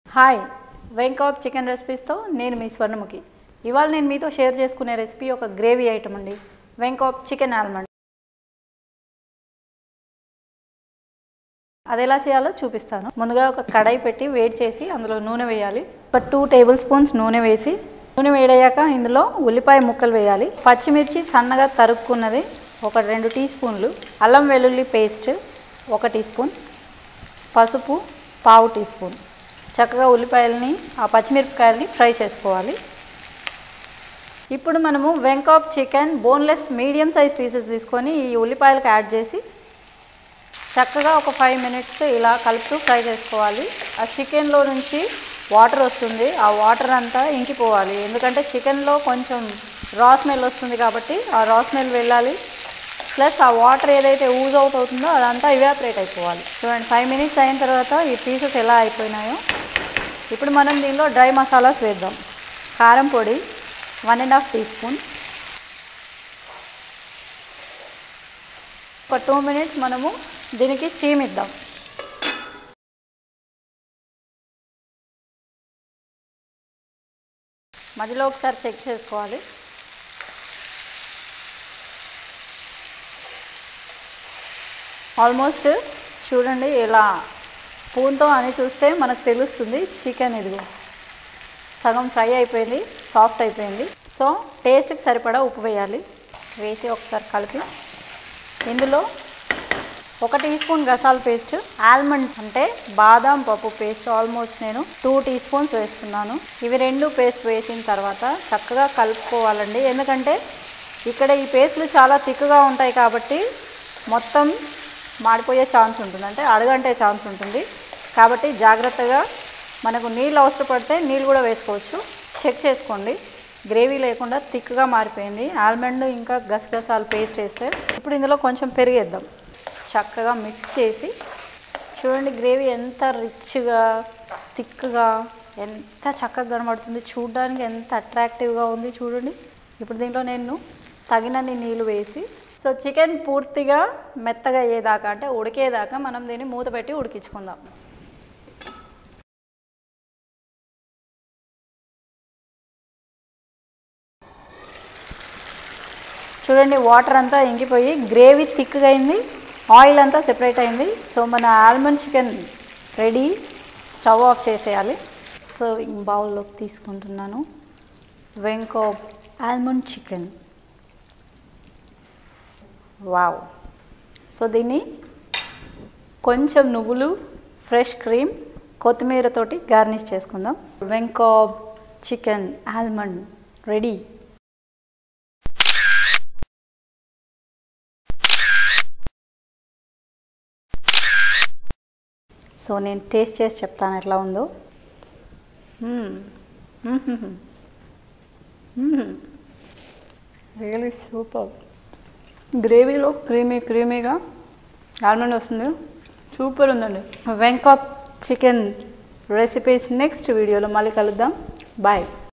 hi వెంకాప్ chicken రెసిపీస్తో నేను మీ స్వర్ణముఖి ఇవాళ నేను మీతో షేర్ చేసుకునే రెసిపీ ఒక గ్రేవీ ఐటమ్ అండి వెంకాప్ చికెన్ ఆల్మండ్ అది ఎలా చేయాలో చూపిస్తాను ముందుగా ఒక కడాయి పెట్టి వేడి చేసి అందులో నూనె వేయాలి ఒక టూ టేబుల్ స్పూన్స్ నూనె వేసి నూనె వేడయ్యాక ఇందులో ఉల్లిపాయ ముక్కలు వేయాలి పచ్చిమిర్చి సన్నగా తరుక్కున్నది ఒక రెండు టీ స్పూన్లు అల్లం వెల్లుల్లి పేస్ట్ ఒక టీ స్పూన్ పసుపు పావు టీ స్పూన్ చక్కగా ఉల్లిపాయలని ఆ పచ్చిమిరపకాయలని ఫ్రై చేసుకోవాలి ఇప్పుడు మనము Venkob chicken boneless medium size pieces తీసుకొని ఈ ఉల్లిపాయలకు యాడ్ చేసి చక్కగా ఒక ఫైవ్ మినిట్స్ ఇలా కలుపుతూ ఫ్రై చేసుకోవాలి ఆ చికెన్లో నుంచి వాటర్ వస్తుంది ఆ వాటర్ అంతా ఇంకిపోవాలి ఎందుకంటే చికెన్లో కొంచెం రా స్మెల్ వస్తుంది కాబట్టి ఆ రా స్మెల్ వెళ్ళాలి ప్లస్ ఆ వాటర్ ఏదైతే యూజ్ అవుట్ అవుతుందో అదంతా ఇవాపరేట్ అయిపోవాలి చూడండి ఫైవ్ మినిట్స్ అయిన తర్వాత ఈ పీసెస్ ఎలా అయిపోయినాయో ఇప్పుడు మనం దీనిలో డ్రై మసాలాస్ వేద్దాం కారం పొడి one and half teaspoon ఒక టూ మినిట్స్ మనము దీనికి స్టీమ్ ఇద్దాం మధ్యలో ఒకసారి చెక్ చేసుకోవాలి ఆల్మోస్ట్ చూడండి ఇలా స్పూన్తో అని చూస్తే మనకు తెలుస్తుంది చికెన్ ఇదిగో సగం ఫ్రై అయిపోయింది సాఫ్ట్ అయిపోయింది సో టేస్ట్కి సరిపడా ఉప్పు వేయాలి వేసి ఒకసారి కలిపి ఇందులో ఒక టీ స్పూన్ గసాల పేస్ట్ ఆల్మండ్ అంటే బాదాం పప్పు పేస్ట్ ఆల్మోస్ట్ నేను టూ టీ స్పూన్స్ వేస్తున్నాను ఇవి రెండు పేస్ట్ వేసిన తర్వాత చక్కగా కలుపుకోవాలండి ఎందుకంటే ఇక్కడ ఈ పేస్ట్లు చాలా థిక్గా ఉంటాయి కాబట్టి మొత్తం మాడిపోయే ఛాన్స్ ఉంటుంది అంటే అడగంటే ఛాన్స్ ఉంటుంది కాబట్టి జాగ్రత్తగా మనకు నీళ్ళు అవసరపడితే నీళ్ళు కూడా వేసుకోవచ్చు చెక్ చేసుకోండి గ్రేవీ లేకుండా థిక్గా మారిపోయింది ఆల్మండ్ ఇంకా గసగసాలు పేస్ట్ వేస్తే ఇప్పుడు ఇందులో కొంచెం పెరిగేద్దాం చక్కగా మిక్స్ చేసి చూడండి గ్రేవీ ఎంత రిచ్గా థిక్గా ఎంత చక్కగా కనబడుతుంది చూడడానికి ఎంత అట్రాక్టివ్గా ఉంది చూడండి ఇప్పుడు దీంట్లో నేను తగినన్ని నీళ్ళు వేసి సో చికెన్ పూర్తిగా మెత్తగా అయ్యేదాకా అంటే ఉడికేదాకా మనం దీన్ని మూత పెట్టి ఉడికించుకుందాం చూడండి వాటర్ అంతా ఇంకిపోయి గ్రేవీ థిక్గా అయింది ఆయిల్ అంతా సెపరేట్ అయింది సో మన almond chicken ready stove off చేసేయాలి సర్వింగ్ బౌల్లోకి తీసుకుంటున్నాను Venkob almond chicken wow so దీన్ని కొంచెం నువ్వులు ఫ్రెష్ క్రీమ్ కొత్తిమీరతోటి గార్నిష్ చేసుకుందాం Venkob chicken almond ready so నేను టేస్ట్ చేసి చెప్తాను ఎట్లా ఉందో రియలీ సూపర్ గ్రేవీలో క్రీమీ క్రీమీగా ఆల్మండ్ వస్తుంది సూపర్ ఉందండి వెంకాప్ చికెన్ రెసిపీస్ నెక్స్ట్ వీడియోలో మళ్ళీ కలుద్దాం బాయ్